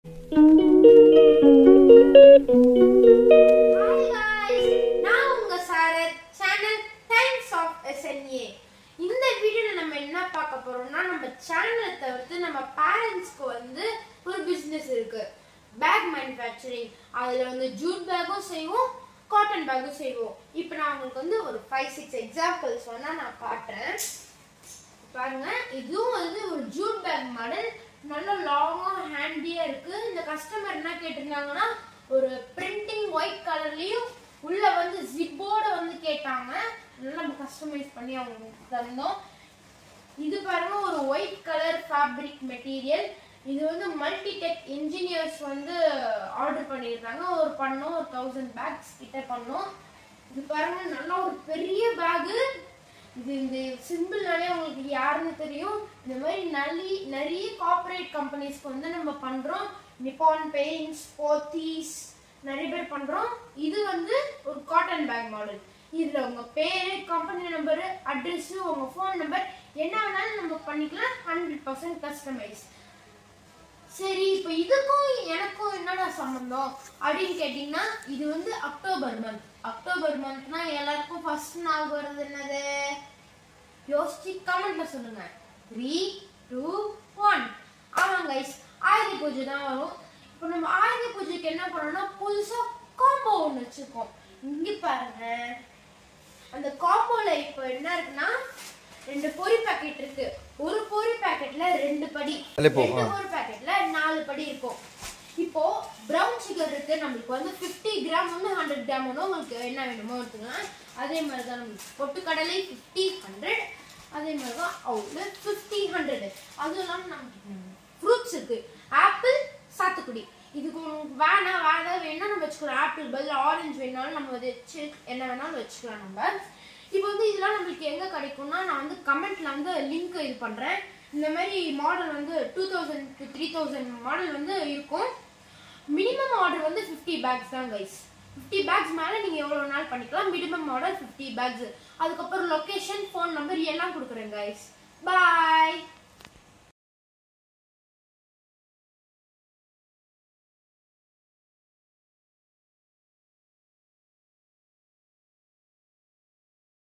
Hi guys, நான் உங்க Sarath channel times of SNA இந்த வீடியோல நம்ம என்ன பார்க்க போறோம்னா நம்ம சேனலை தவிர்த்து நம்ம பேரண்ட்ஸ்க்கு வந்து ஒரு பிசினஸ் இருக்கு பேக் மேனுஃபேக்சரிங் அதுல வந்து ஜூட் பேக்கும் செய்வோம் காட்டன் பேக்கும் செய்வோம் இப்போ நான் உங்களுக்கு வந்து ஒரு ஃபைவ் சிக்ஸ் எக்ஸாம்பிள்ஸ் வேணா நான் காட்டுறேன் பாருங்க இதுவும் வந்து ஒரு ஜூட் பேக் மாடல் நல்ல லாங்கா ஹேண்டியா இருக்கு இந்த கஸ்டமர் என்ன கேட்டிருந்தாங்கன்னா ஒரு பிரிண்டிங் ஒயிட் கலர்லயும் உள்ள வந்து ஜிப்போட வந்து கேட்டாங்க அதனால நம்ம கஸ்டமைஸ் பண்ணி அவங்களுக்கு தந்தோம் இது பாருங்க ஒரு ஒயிட் கலர் ஃபேப்ரிக் மெட்டீரியல் இது வந்து மல்டிடெக் இன்ஜினியர்ஸ் வந்து ஆர்டர் பண்ணியிருந்தாங்க ஒரு பண்ணோம் ஒரு தௌசண்ட் பேக்ஸ் கிட்ட பண்ணோம் இது பாருங்க நல்லா ஒரு பெரிய பேகு இது இந்த சிம்பிள்னாலே உங்களுக்கு யாருன்னு தெரியும் இந்த மாதிரி நல்லி நிறைய கார்ப்பரேட் கம்பெனிஸ்க்கு வந்து நம்ம பண்றோம் நிப்பான் பெயிண்ட்ஸ் போத்தீஸ் நிறைய பேர் பண்றோம் இது வந்து ஒரு காட்டன் பேக் மாடல் இதுல உங்க பேரு கம்பெனி நம்பர் அட்ரஸ் உங்க ஃபோன் நம்பர் என்ன வேணாலும் நம்ம பண்ணிக்கலாம் ஹண்ட்ரட் பர்சன்ட் கஸ்டமைஸ் சரி இப்போ இதுக்கும் எனக்கும் என்னடா சம்பந்தம் அப்படின்னு கேட்டிங்கன்னா இது வந்து அக்டோபர் மந்த் அக்டோபர் மந்த்னா எல்லாருக்கும் ஃபர்ஸ்ட் ஞாபகம் வருது என்னது யோசிச்சு கமெண்ட்ல சொல்லுங்க த்ரீ டூ ஒன் ஆமாம் கைஸ் ஆயுத பூஜை தான் வரும் இப்போ நம்ம ஆயுத பூஜைக்கு என்ன பண்ணோம்னா புதுசா காம்போ ஒன்று வச்சிருக்கோம் இங்க பாருங்க அந்த காம்போல இப்போ என்ன இருக்குன்னா ரெண்டு பொரி பாக்கெட் இருக்கு ஒரு பொரி பாக்கெட்ல ரெண்டு படி அதுல போ, ரெண்டு ஆ. பொரி பாக்கெட்ல நாலு படி இருக்கும் இப்போ பிரவுன் சுகர் இருக்கு நம்மளுக்கு வந்து 50 கிராம் வந்து ஹண்ட்ரட் கிராம் ஒன்று உங்களுக்கு என்ன வேணுமோ எடுத்துக்கலாம் அதே மாதிரி தான் நம்மளுக்கு பொட்டுக்கடலை ஃபிஃப்டி ஹண்ட்ரட் அதே மாதிரி தான் அவுட்ல ஃபிஃப்டி ஹண்ட்ரட் அதுவும் இல்லாமல் நமக்கு ஃப்ரூட்ஸ் இருக்கு ஆப்பிள் சாத்துக்குடி இதுக்கு உங்களுக்கு வேணாம் வேற ஏதாவது வேணா நம்ம வச்சுக்கலாம் ஆப்பிள் பதில் ஆரஞ்சு வேணாலும் நம்ம வச்சு என்ன வேணாலும் வச்சுக்கலாம் நம்ம இப்போ வந்து இதெல்லாம் நம்மளுக்கு எங்க கிடைக்கும்னா நான் வந்து கமெண்ட்ல வந்து லிங்க் இது பண்றேன் இந்த மாதிரி மாடல் வந்து two thousand to three thousand model வந்து இருக்கும் மினிமம் ஆர்டர் வந்து ஃபிஃப்டி பேக்ஸ் தான் கைஸ் ஃபிஃப்டி பேக்ஸ் மேலே நீங்கள் எவ்வளோ நாள் பண்ணிக்கலாம் மினிமம் ஆர்டர் ஃபிஃப்டி பேக்ஸ் அதுக்கப்புறம் லொக்கேஷன் ஃபோன் நம்பர் எல்லாம் கொடுக்குறேன் கைஸ் பாய்